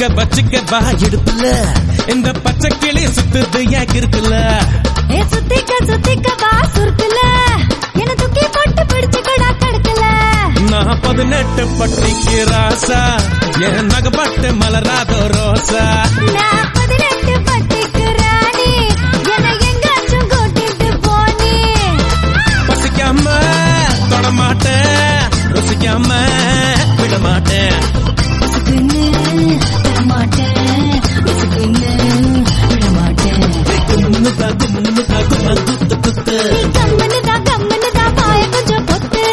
வச்சுக்க வச்சுக்க வா இடுப்புல இந்த பச்சை கிளி சுத்துது ஏன் இருக்குல்ல ஏ சுத்திக்க சுத்திக்க வா சுருக்குல என்ன தூக்கி போட்டு பிடிச்சுக்கடா தடுக்கல நான் பதினெட்டு பட்டிக்கு ராசா என் நகப்பட்டு மலராத ரோசா நான் பதினெட்டு பட்டிக்கு ராணி என்னை எங்காச்சும் கூட்டிட்டு போனி பசிக்காம தொட மாட்டேன் ருசிக்காம விட மாட்டேன் உசுக்குன்னு தரமாட்டேன் உசுக்குன்னு விடமாட்டேன் கும்முனுதா, கும்முனுதா, கும்மா, குத்து, குத்து. நீ கம்முன்னு தான் கம்முன்னு தான் பாய கொஞ்சம் பொத்து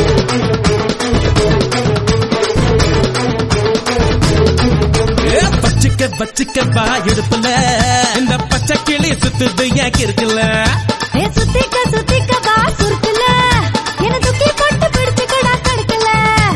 ஏ, வச்சுக்க வச்சுக்க வா இடுப்புல இந்த பச்சை கிளி சுத்துது ஏன் இருக்குல்ல ஏ சுத்திக்க சுத்திக்க வா சுருக்குல என்ன தூக்கி போட்டு பிடிச்சுக்கடா தடுக்கல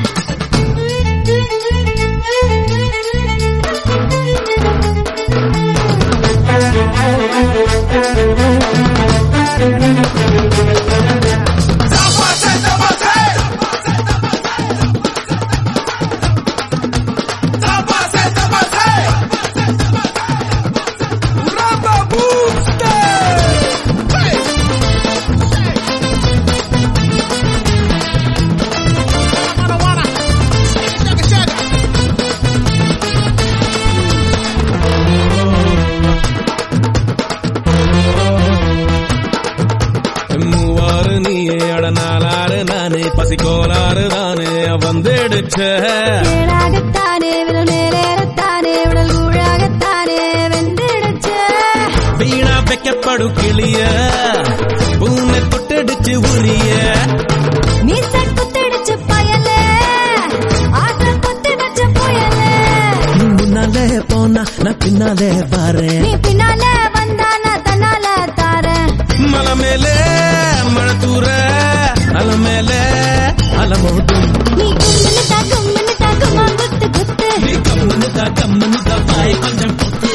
மூவாறு நீயே அட நாலாறு நானே பசிக்கோளாறு தானே வந்துடுச்ச நேராகத்தானே விரல் மேலேறத்தானே உடல் கூழாகத்தானே வெந்திடுச்சு வீணா வைக்கப்படும் கிளிய பூனை தொட்டடிச்சு உரிய மீச குத்திடுச்சு பயலே ஆசை குத்தி வச்ச புயலே நீ முன்னாலே போனா நான் பின்னாலே பாரு நீ பின்னால வந்தா நான் தன்னால தாரேன் மலை மேலே மழை தூர அல மேலே அலமோதும் நீ கும்முன்னு தா கும்முன்னு தா கும்மா குத்து குத்து நீ கம்முன்னு தா கம்முன்னு தா பாய் கொஞ்சம் பொத்து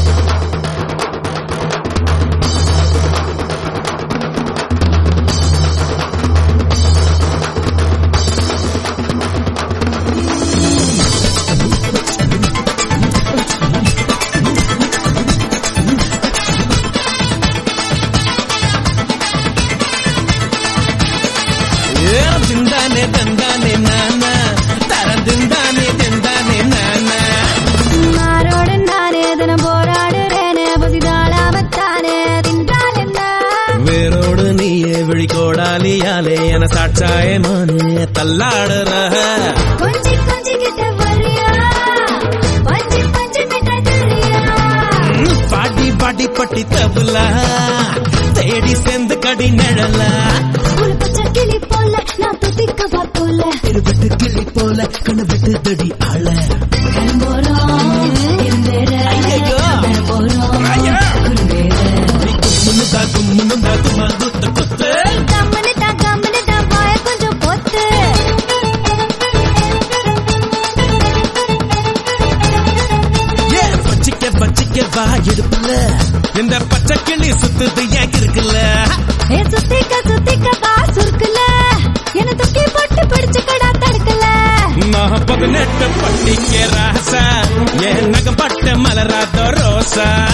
ஏ திந்தானே தந்தானே நானா தர திந்தானே திந்தானே நானா மாரோடு நானே தினம் போராடுறேனே புதிதாளாவத்தானே தின்றால் என்ன வேரோடு நீயே விழிகோடாலியாலே என சாட்சாயே மானே தள்ளாடுற கொஞ்சி கொஞ்சி கிட்ட வரியா பஞ்சு பஞ்சு கிட்ட தெரியா பாட்டி பாட்டி பட்டி தபுலா தேடி சேர்ந்து கடி நிழலா ஒரு பச்சை கிளி போல நான் துதிக்கவா போல இருபட்டு கிளி போல கண்ணு தடி ஆள போறோம் இருந்தேற ஐயையோ. போறோம் ஐயா. குருவேற கும்முன்னு தா கும்முன்னு தா கும்மா குத்து குத்து கம்முன்னு தான் கம்முன்னு தான் வாய கொஞ்சம் பொத்து ஏ பச்சிக்க பச்சிக்க வா இடுப்புல இந்த பச்சை கிளி சுத்துது ஏன் இருக்குல்ல ஏ சுத்திக்க சுத்திக்க வா சுருக்குல என்ன தூக்கி போட்டு பிடிச்சுக்கடா தடுக்கல நான் பதினெட்டு பட்டிக்கு ராசா என் நகப்பட்ட மலராத ரோசா